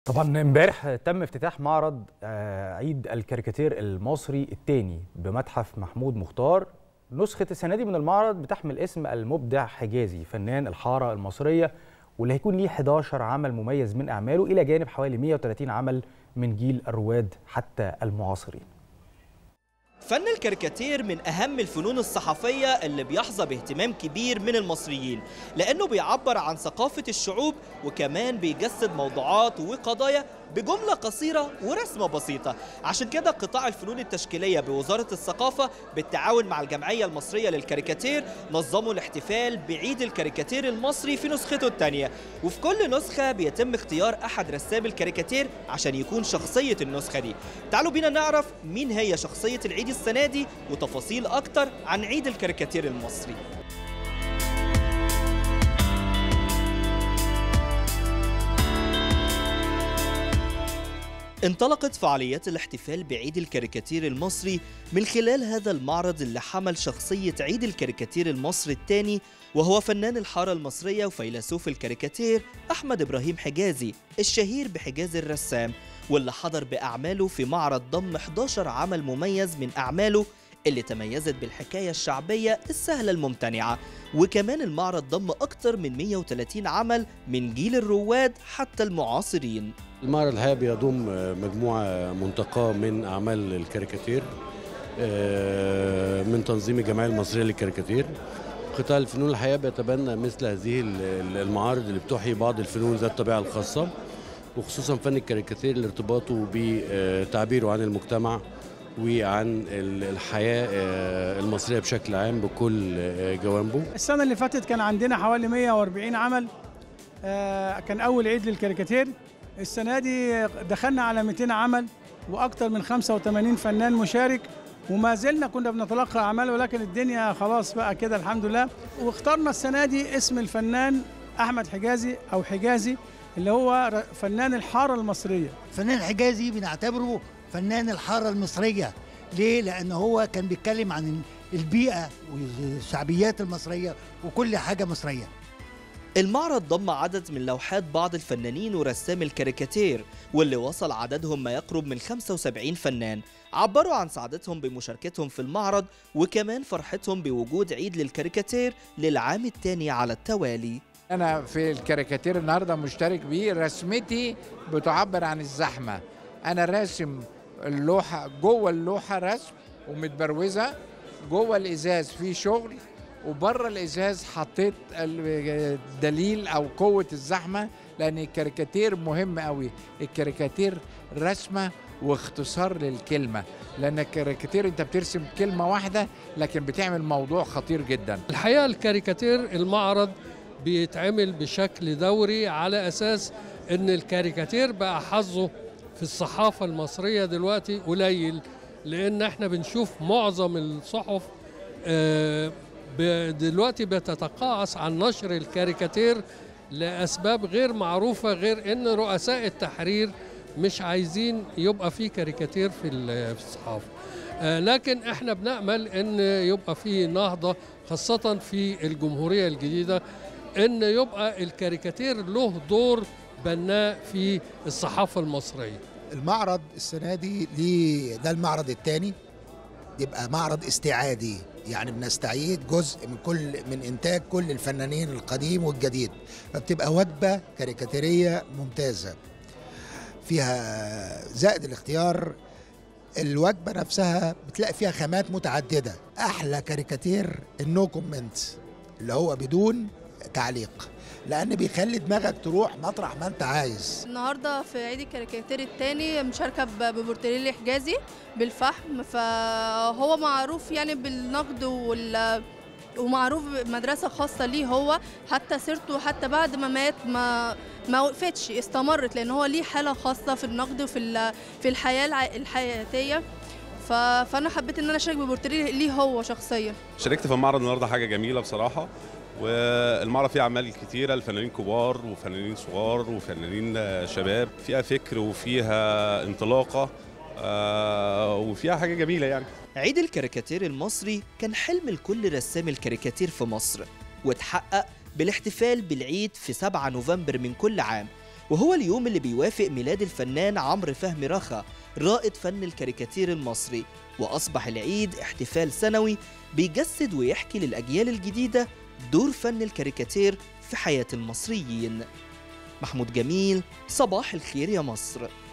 طبعا امبارح تم افتتاح معرض آه، عيد الكاريكاتير المصري الثاني بمتحف محمود مختار نسخة السنة دي من المعرض بتحمل اسم المبدع حجازي فنان الحارة المصرية واللي هيكون ليه 11 عمل مميز من أعماله إلى جانب حوالي 130 عمل من جيل الرواد حتى المعاصرين فن الكاريكاتير من أهم الفنون الصحفية اللي بيحظى باهتمام كبير من المصريين لأنه بيعبر عن ثقافة الشعوب وكمان بيجسد موضوعات وقضايا بجملة قصيرة ورسمة بسيطة عشان كده قطاع الفنون التشكيلية بوزارة الثقافة بالتعاون مع الجمعية المصرية للكاريكاتير نظموا الاحتفال بعيد الكاريكاتير المصري في نسخته الثانية وفي كل نسخة بيتم اختيار أحد رسام الكاريكاتير عشان يكون شخصية النسخة دي تعالوا بينا نعرف مين هي شخصية العيد السنة دي وتفاصيل أكتر عن عيد الكاريكاتير المصري انطلقت فعاليات الاحتفال بعيد الكاريكاتير المصري من خلال هذا المعرض اللي حمل شخصية عيد الكاريكاتير المصري الثاني وهو فنان الحارة المصرية وفيلسوف الكاريكاتير أحمد إبراهيم حجازي الشهير بحجاز الرسام واللي حضر بأعماله في معرض ضم 11 عمل مميز من أعماله اللي تميزت بالحكاية الشعبية السهلة الممتنعة وكمان المعرض ضم أكتر من 130 عمل من جيل الرواد حتى المعاصرين المعرض الحقيقة بيضم مجموعة منتقاة من أعمال الكاريكاتير آه، من تنظيم الجمعية المصرية للكاريكاتير قطاع الفنون الحقيقة بيتبنى مثل هذه المعارض اللي بتحيي بعض الفنون ذات الطبيعة الخاصة وخصوصا فن الكاريكاتير لارتباطه بتعبيره عن المجتمع وعن الحياة آه، المصرية بشكل عام بكل آه، جوانبه السنة اللي فاتت كان عندنا حوالي 140 عمل آه، كان أول عيد للكاريكاتير السنة دي دخلنا على 200 عمل وأكثر من 85 فنان مشارك وما زلنا كنا بنتلقى أعمال ولكن الدنيا خلاص بقى كده الحمد لله واخترنا السنة دي اسم الفنان أحمد حجازي أو حجازي اللي هو فنان الحارة المصرية فنان حجازي بنعتبره فنان الحارة المصرية ليه؟ لأن هو كان بيتكلم عن البيئة والشعبيات المصرية وكل حاجة مصرية المعرض ضم عدد من لوحات بعض الفنانين ورسام الكاريكاتير واللي وصل عددهم ما يقرب من 75 فنان عبروا عن سعادتهم بمشاركتهم في المعرض وكمان فرحتهم بوجود عيد للكاريكاتير للعام الثاني على التوالي أنا في الكاريكاتير النهارده مشترك بيه رسمتي بتعبر عن الزحمة أنا راسم اللوحة جوه اللوحة رسم ومتبروزة جوه الإزاز في شغل وبره الإزاز حطيت الدليل أو قوة الزحمة لأن الكاريكاتير مهم قوي الكاريكاتير رسمة واختصار للكلمة لأن الكاريكاتير أنت بترسم كلمة واحدة لكن بتعمل موضوع خطير جدا الحقيقة الكاريكاتير المعرض بيتعمل بشكل دوري على أساس أن الكاريكاتير بقى حظه في الصحافة المصرية دلوقتي قليل لأن احنا بنشوف معظم الصحف آه، ب- دلوقتي بتتقاعس عن نشر الكاريكاتير لأسباب غير معروفة غير أن رؤساء التحرير مش عايزين يبقى في كاريكاتير في ال- في الصحافة آه، لكن احنا بنأمل أن يبقى في نهضة خاصة في الجمهورية الجديدة أن يبقى الكاريكاتير له دور بناء في الصحافة المصرية المعرض السنه دي ليه ده المعرض الثاني يبقى معرض استعادي يعني بنستعيد جزء من كل من انتاج كل الفنانين القديم والجديد فبتبقى وجبه كاريكاتيريه ممتازه فيها زائد الاختيار الوجبه نفسها بتلاقي فيها خامات متعدده احلى كاريكاتير النو كومنت اللي هو بدون تعليق لان بيخلي دماغك تروح مطرح ما انت عايز النهارده في عيد الكاريكاتير الثاني مشاركه ب- ببورتريلي حجازي بالفحم فهو معروف يعني بالنقد وال ومعروف مدرسة خاصة ليه هو حتى سيرته حتى بعد ما مات ما ما وقفتش استمرت لأن هو ليه حالة خاصة في النقد وفي ال- في الحياة الع- الحياتية ف- فأنا حبيت إن أنا أشارك ببورتريه ليه هو شخصيا شاركت في المعرض النهارده حاجه جميله بصراحه والمعرض فيه اعمال كتيره لفنانين كبار وفنانين صغار وفنانين آه، شباب فيها فكر وفيها انطلاقه آه، وفيها حاجه جميله يعني عيد الكاريكاتير المصري كان حلم لكل رسام الكاريكاتير في مصر واتحقق بالاحتفال بالعيد في 7 نوفمبر من كل عام وهو اليوم اللي بيوافق ميلاد الفنان عمرو فهمي رخا رائد فن الكاريكاتير المصري وأصبح العيد احتفال سنوي بيجسد ويحكي للأجيال الجديدة دور فن الكاريكاتير في حياة المصريين محمود جميل صباح الخير يا مصر